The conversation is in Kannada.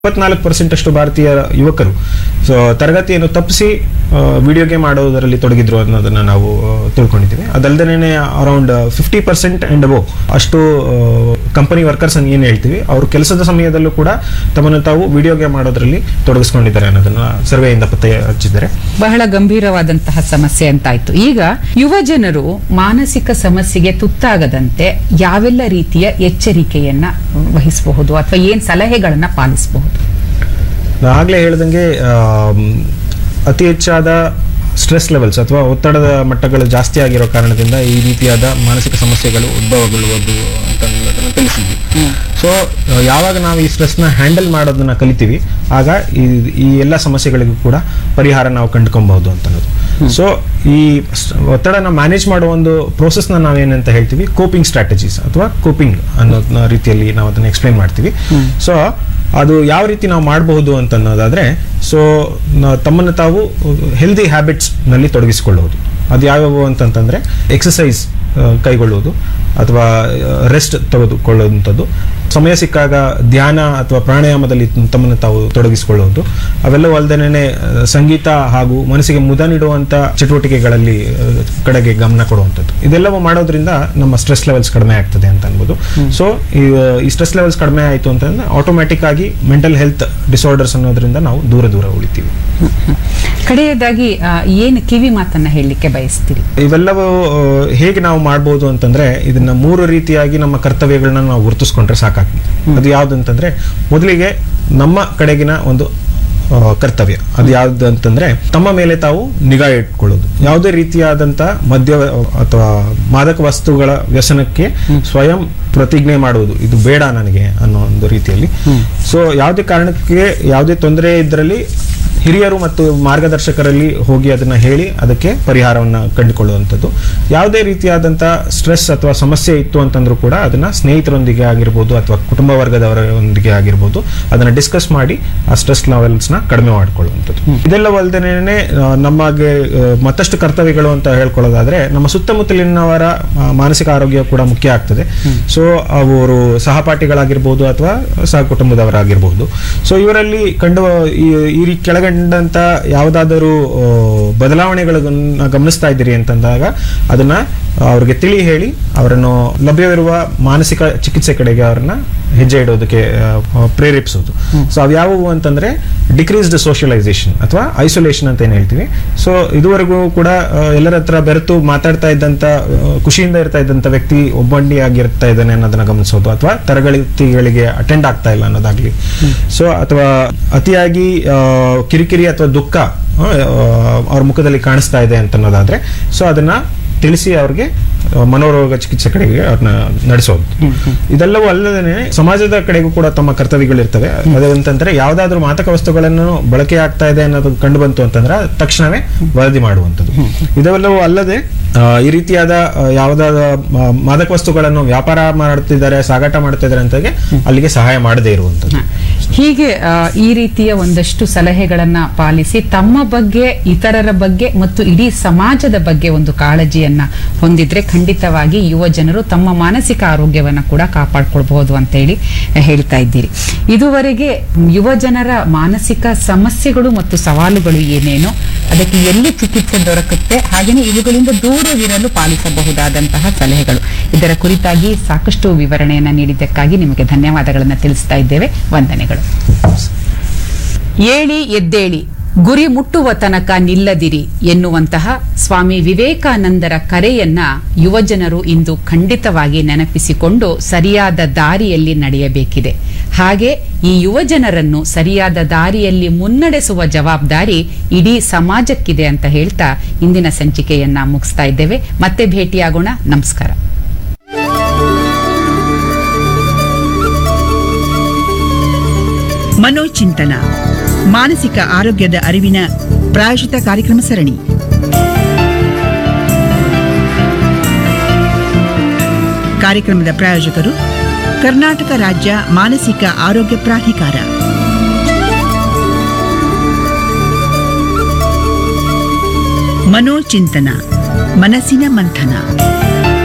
ಇಪ್ಪತ್ನಾಲ್ಕು ಪರ್ಸೆಂಟ್ ಅಷ್ಟು ಭಾರತೀಯ ಯುವಕರು ಸೊ ತರಗತಿಯನ್ನು ತಪ್ಪಿಸಿ ವಿಡಿಯೋ ಗೇಮ್ ಆಡೋದರಲ್ಲಿ ತೊಡಗಿದ್ರು ಅನ್ನೋದನ್ನ ನಾವು ಆ, ತಿಳ್ಕೊಂಡಿದ್ದೀವಿ ಅದಲ್ಲದೆ ಅರೌಂಡ್ ಫಿಫ್ಟಿ ಪರ್ಸೆಂಟ್ ಅಂಡ್ ಅಬೋ ಅಷ್ಟು ಕಂಪನಿ ವರ್ಕರ್ಸ್ ಅಂತ ಏನು ಹೇಳ್ತೀವಿ ಅವರು ಕೆಲಸದ ಸಮಯದಲ್ಲೂ ಕೂಡ ತಮ್ಮನ್ನು ತಾವು ವಿಡಿಯೋ ಗೇಮ್ ಆಡೋದ್ರಲ್ಲಿ ತೊಡಗಿಸ್ಕೊಂಡಿದ್ದಾರೆ ಅನ್ನೋದನ್ನ ಸರ್ವೆಯಿಂದ ಪತ್ತೆ ಹಚ್ಚಿದ್ದಾರೆ ಬಹಳ ಗಂಭೀರವಾದಂತಹ ಸಮಸ್ಯೆ ಅಂತಾಯ್ತು ಈಗ ಯುವ ಜನರು ಮಾನಸಿಕ ಸಮಸ್ಯೆಗೆ ತುತ್ತಾಗದಂತೆ ಯಾವೆಲ್ಲ ರೀತಿಯ ಎಚ್ಚರಿಕೆಯನ್ನ ವಹಿಸಬಹುದು ಅಥವಾ ಏನ್ ಸಲಹೆಗಳನ್ನ ಪಾಲಿಸಬಹುದು ಆಗಲೇ ಹೇಳ್ದಂಗೆ ಆಮ್, ಅತಿ ಹೆಚ್ಚಾದ ಸ್ಟ್ರೆಸ್ ಲೆವೆಲ್ಸ್ ಅಥವಾ ಒತ್ತಡದ ಮಟ್ಟಗಳು ಜಾಸ್ತಿ ಆಗಿರೋ ಕಾರಣದಿಂದ ಈ ರೀತಿಯಾದ ಮಾನಸಿಕ ಸಮಸ್ಯೆಗಳು ಉದ್ಭವಗೊಳ್ಳುವುದು ಅಂತ ಅನ್ನೋದನ್ನ ತಿಳಿಸಿದ್ವಿ ಸೊ ಯಾವಾಗ ನಾವು ಈ ಸ್ಟ್ರೆಸ್ನ ಹ್ಯಾಂಡಲ್ ಮಾಡೋದನ್ನ ಕಲಿತೀವಿ ಆಗ ಈ ಈ ಎಲ್ಲ ಸಮಸ್ಯೆಗಳಿಗೂ ಕೂಡ ಪರಿಹಾರ ನಾವು ಕಂಡುಕೊಬಹುದು ಅಂತ ಅನ್ನೋದು ಸೊ ಈ ಸ್- ಒತ್ತಡನ ಮ್ಯಾನೇಜ್ ಮಾಡುವ ಒಂದು ಪ್ರೋಸೆಸ್ನ ನಾವೇನಂತ ಹೇಳ್ತೀವಿ ಕೋಪಿಂಗ್ ಸ್ಟ್ರಾಟಜೀಸ್ ಅಥವಾ ಕೋಪಿಂಗ್ ಅನ್ನೋ ರೀತಿಯಲ್ಲಿ ನಾವು ಅದನ್ನ ಎಕ್ಸ್ಪ್ಲೈನ್ ಮಾಡ್ತೀವಿ ಸೊ ಅದು ಯಾವ ರೀತಿ ನಾವು ಮಾಡಬಹುದು ಅಂತ ಅನ್ನೋದಾದ್ರೆ ಸೊ ತಮ್ಮನ್ನು ತಾವು ಹೆಲ್ದಿ ಹ್ಯಾಬಿಟ್ಸ್ನಲ್ಲಿ ತೊಡಗಿಸಿಕೊಳ್ಳುವುದು ಅದು ಯಾವ್ಯಾವು ಅಂತಂತಂದ್ರೆ ಎಕ್ಸಸೈಸ್ ಕೈಗೊಳ್ಳುವುದು ಅಥವಾ ರೆಸ್ಟ್ ತೆಗೆದುಕೊಳ್ಳುವಂಥದ್ದು ಸಮಯ ಸಿಕ್ಕಾಗ ಧ್ಯಾನ ಅಥವಾ ಪ್ರಾಣಾಯಾಮದಲ್ಲಿ ತಮ್ಮನ್ನು ತಾವು ತೊಡಗಿಸಿಕೊಳ್ಳುವುದು ಅವೆಲ್ಲವೂ ಅಲ್ಲದೇನೆ ಸಂಗೀತ ಹಾಗೂ ಮನಸ್ಸಿಗೆ ಮುದ ನೀಡುವಂಥ ಚಟುವಟಿಕೆಗಳಲ್ಲಿ ಆ, ಕಡೆಗೆ ಗಮನ ಕೊಡುವಂಥದ್ದು ಇದೆಲ್ಲವೂ ಮಾಡೋದ್ರಿಂದ ನಮ್ಮ ಸ್ಟ್ರೆಸ್ ಲೆವೆಲ್ಸ್ ಕಡಿಮೆ ಆಗ್ತದೆ ಅಂತ ಅನ್ಬೋದು ಸೊ ಈ ಸ್ಟ್ರೆಸ್ ಲೆವೆಲ್ಸ್ ಕಡಿಮೆ ಆಯಿತು ಅಂತಂದ್ರೆ ಆಟೋಮ್ಯಾಟಿಕ್ ಆಗಿ ಮೆಂಟಲ್ ಹೆಲ್ತ್ ಡಿಸಾರ್ಡರ್ಸ್ ಅನ್ನೋದ್ರಿಂದ ನಾವು ದೂರ ದೂರ ಉಳಿತೀವಿ ಕಡೆಯದಾಗಿ ಆ, ಏನು ಕಿವಿ ಮಾತನ್ನ ಹೇಳಲಿಕ್ಕೆ ಬಯಸ್ತೀರಿ ಇವೆಲ್ಲವೂ ಆ, ಹೇಗೆ ನಾವು ಮಾಡ್ಬೋದು ಅಂತಂದ್ರೆ ಇದನ್ನ ಮೂರು ರೀತಿಯಾಗಿ ನಮ್ಮ ಕರ್ತವ್ಯಗಳನ್ನ ನಾವು ಗುರುತಿಸ್ಕೊಂಡ್ರೆ ಸಾಕಾಗ್ತದೆ ಅದು ಯಾವ್ದಂತಂದ್ರೆ ಮೊದಲಿಗೆ ನಮ್ಮ ಕಡೆಗಿನ ಒಂದು ಆ, ಕರ್ತವ್ಯ ಅದು ಯಾವ್ದು ಅಂತಂದ್ರೆ ತಮ್ಮ ಮೇಲೆ ತಾವು ನಿಗಾ ಇಟ್ಕೊಳ್ಳೋದು ಯಾವುದೇ ರೀತಿಯಾದಂತ ಮದ್ಯ ಅಥವಾ ಮಾದಕ ವಸ್ತುಗಳ ವ್ಯಸನಕ್ಕೆ ಸ್ವಯಂ ಪ್ರತಿಜ್ಞೆ ಮಾಡುವುದು ಇದು ಬೇಡ ನನಗೆ ಅನ್ನೋ ಒಂದು ರೀತಿಯಲ್ಲಿ ಸೊ ಯಾವುದೇ ಕಾರಣಕ್ಕೆ ಯಾವುದೇ ತೊಂದರೆ ಇದ್ರಲ್ಲಿ ಹಿರಿಯರು ಮತ್ತು ಮಾರ್ಗದರ್ಶಕರಲ್ಲಿ ಹೋಗಿ ಅದನ್ನ ಹೇಳಿ ಅದಕ್ಕೆ ಪರಿಹಾರವನ್ನ ಕಂಡುಕೊಳ್ಳುವಂಥದ್ದು ಯಾವುದೇ ರೀತಿಯಾದಂಥ ಸ್ಟ್ರೆಸ್ ಅಥವಾ ಸಮಸ್ಯೆ ಇತ್ತು ಅಂತಂದ್ರೂ ಕೂಡ ಅದನ್ನ ಸ್ನೇಹಿತರೊಂದಿಗೆ ಆಗಿರ್ಬೋದು ಅಥವಾ ಕುಟುಂಬ ವರ್ಗದವರೊಂದಿಗೆ ಆಗಿರ್ಬೋದು ಅದನ್ನ ಡಿಸ್ಕಸ್ ಮಾಡಿ ಆ ಸ್ಟ್ರೆಸ್ ಲೆವೆಲ್ಸ್ನ ಕಡಿಮೆ ಮಾಡಿಕೊಳ್ಳುವಂಥದ್ದು ಇದೆಲ್ಲವಲ್ಲದೇನೆ ನಮಗೆ ಆ, ಮತ್ತಷ್ಟು ಕರ್ತವ್ಯಗಳು ಅಂತ ಹೇಳ್ಕೊಳ್ಳೋದಾದ್ರೆ ನಮ್ಮ ಸುತ್ತಮುತ್ತಲಿನವರ ಆ, ಮಾನಸಿಕ ಆರೋಗ್ಯ ಕೂಡ ಮುಖ್ಯ ಆಗ್ತದೆ ಸೊ ಅವರು ಸಹಪಾಠಿಗಳಾಗಿರ್ಬೋದು ಅಥವಾ ಸಹ ಕುಟುಂಬದವರಾಗಿರ್ಬೋದು ಸೊ ಇವರಲ್ಲಿ ಕಂಡು ಈ ಈ ರೀ- ಕೆಳಗಂಡಂತ ಯಾವುದಾದರೂ ಆ, ಬದಲಾವಣೆಗಳನ್ನ ಗಮನಿಸ್ತಾ ಇದ್ದೀರಿ ಅಂತಂದಾಗ ಅದನ್ನ ಅವ್ರಿಗೆ ತಿಳಿ ಹೇಳಿ ಅವರನ್ನು ಲಭ್ಯವಿರುವ ಮಾನಸಿಕ ಚಿಕಿತ್ಸೆ ಕಡೆಗೆ ಅವ್ರನ್ನ ಹೆಜ್ಜೆ ಇಡೋದಕ್ಕೆ ಆ, ಪ್ರೇರೇಪಿಸೋದು ಸೊ ಅವ್ಯಾವುವು ಅಂತಂದ್ರೆ ಡಿಕ್ರೀಸ್ಡ್ ಸೋಷಿಯಲೈಸೇಷನ್ ಅಥವಾ ಐಸೋಲೇಷನ್ ಅಂತ ಏನ್ ಹೇಳ್ತೀವಿ ಸೊ ಇದುವರೆಗೂ ಕೂಡ ಆ, ಎಲ್ಲರ ಹತ್ರ ಬೆರೆತು ಮಾತಾಡ್ತಾ ಇದ್ದಂತ ಆ, ಖುಷಿಯಿಂದ ಇರ್ತಾ ಇದ್ದಂತ ವ್ಯಕ್ತಿ ಒಬ್ಬಂಡಿಯಾಗಿರ್ತಾ ಇದ್ದಾನೆ ಅನ್ನೋದನ್ನ ಗಮನಿಸೋದು ಅಥವಾ ತರಗತಿಗಳಿಗೆ ಅಟೆಂಡ್ ಆಗ್ತಾ ಇಲ್ಲ ಅನ್ನೋದಾಗ್ಲಿ ಸೊ ಅಥವಾ ಅತಿಯಾಗಿ ಆ, ಕಿರಿಕಿರಿ ಅಥವಾ ದುಃಖ ಆ, ಅವ್ರ ಮುಖದಲ್ಲಿ ಕಾಣಿಸ್ತಾ ಇದೆ ಅಂತ ಅನ್ನೋದಾದ್ರೆ ಸೊ ಅದನ್ನ ತಿಳಿಸಿ ಅವ್ರಿಗೆ ಆ, ಮನೋರೋಗ ಚಿಕಿತ್ಸೆ ಕಡೆಗೆ ಅವ್ರನ್ನ ನಡೆಸೋದು ಇದೆಲ್ಲವೂ ಅಲ್ಲದೇ ಸಮಾಜದ ಕಡೆಗೂ ಕೂಡ ತಮ್ಮ ಕರ್ತವ್ಯಗಳಿರ್ತವೆ ಅದಂತಂದ್ರೆ ಯಾವ್ದಾದ್ರು ಮಾದಕ ವಸ್ತುಗಳನ್ನು ಬಳಕೆ ಆಗ್ತಾ ಇದೆ ಅನ್ನೋದು ಕಂಡು ಬಂತು ಅಂತಂದ್ರೆ ತಕ್ಷಣವೇ ವರದಿ ಮಾಡುವಂಥದ್ದು ಇದೆಲ್ಲವೂ ಅಲ್ಲದೆ ಆ, ಈ ರೀತಿಯಾದ ಆ, ಯಾವ್ದಾದ ಮ- ಮಾದಕ ವಸ್ತುಗಳನ್ನು ವ್ಯಾಪಾರ ಮಾಡ್ತಿದ್ದಾರೆ ಸಾಗಾಟ ಮಾಡ್ತಿದ್ದಾರೆ ಅಂತಾಗೆ ಅಲ್ಲಿಗೆ ಸಹಾಯ ಮಾಡದೇ ಇರುವಂಥದ್ದು ಹೀಗೆ ಆ, ಈ ರೀತಿಯ ಒಂದಷ್ಟು ಸಲಹೆಗಳನ್ನ ಪಾಲಿಸಿ ತಮ್ಮ ಬಗ್ಗೆ ಇತರರ ಬಗ್ಗೆ ಮತ್ತು ಇಡೀ ಸಮಾಜದ ಬಗ್ಗೆ ಒಂದು ಕಾಳಜಿಯನ್ನ ಹೊಂದಿದ್ರೆ ಖಂಡಿತವಾಗಿ ಯುವ ಜನರು ತಮ್ಮ ಮಾನಸಿಕ ಆರೋಗ್ಯವನ್ನ ಕೂಡ ಕಾಪಾಡ್ಕೊಳ್ಬಹುದು ಅಂತ ಹೇಳಿ ಹೇಳ್ತಾ ಇದ್ದೀರಿ ಇದುವರೆಗೆ ಯುವ ಜನರ ಮಾನಸಿಕ ಸಮಸ್ಯೆಗಳು ಮತ್ತು ಸವಾಲುಗಳು ಏನೇನು ಅದಕ್ಕೆ ಎಲ್ಲಿ ಚಿಕಿತ್ಸೆ ದೊರಕುತ್ತೆ ಹಾಗೆಯೇ ಇವುಗಳಿಂದ ದೂರವಿರಲು ಪಾಲಿಸಬಹುದಾದಂತಹ ಸಲಹೆಗಳು ಇದರ ಕುರಿತಾಗಿ ಸಾಕಷ್ಟು ವಿವರಣೆಯನ್ನ ನೀಡಿದ್ದಕ್ಕಾಗಿ ನಿಮಗೆ ಧನ್ಯವಾದಗಳನ್ನು ತಿಳಿಸ್ತಾ ಇದ್ದೇವೆ ವಂದನೆಗಳು ಏಳಿ ಎದ್ದೇಳಿ ಗುರಿ ಮುಟ್ಟುವ ತನಕ ನಿಲ್ಲದಿರಿ ಎನ್ನುವಂತಹ ಸ್ವಾಮಿ ವಿವೇಕಾನಂದರ ಕರೆಯನ್ನ ಯುವಜನರು ಇಂದು ಖಂಡಿತವಾಗಿ ನೆನಪಿಸಿಕೊಂಡು ಸರಿಯಾದ ದಾರಿಯಲ್ಲಿ ನಡೆಯಬೇಕಿದೆ ಹಾಗೆ ಈ ಯುವಜನರನ್ನು ಸರಿಯಾದ ದಾರಿಯಲ್ಲಿ ಮುನ್ನಡೆಸುವ ಜವಾಬ್ದಾರಿ ಇಡೀ ಸಮಾಜಕ್ಕಿದೆ ಅಂತ ಹೇಳ್ತಾ ಇಂದಿನ ಸಂಚಿಕೆಯನ್ನ ಮುಗಿಸ್ತಾ ಇದ್ದೇವೆ ಮತ್ತೆ ಭೇಟಿಯಾಗೋಣ ನಮಸ್ಕಾರ ಮನೋಚಿಂತನ ಮಾನಸಿಕ ಆರೋಗ್ಯದ ಅರಿವಿನ ಪ್ರಾಯೋಜಿತ ಕಾರ್ಯಕ್ರಮ ಸರಣಿ ಕಾರ್ಯಕ್ರಮದ ಪ್ರಾಯೋಜಕರು ಕರ್ನಾಟಕ ರಾಜ್ಯ ಮಾನಸಿಕ ಆರೋಗ್ಯ ಪ್ರಾಧಿಕಾರ ಮನೋಚಿಂತನ ಮನಸ್ಸಿನ ಮಂಥನ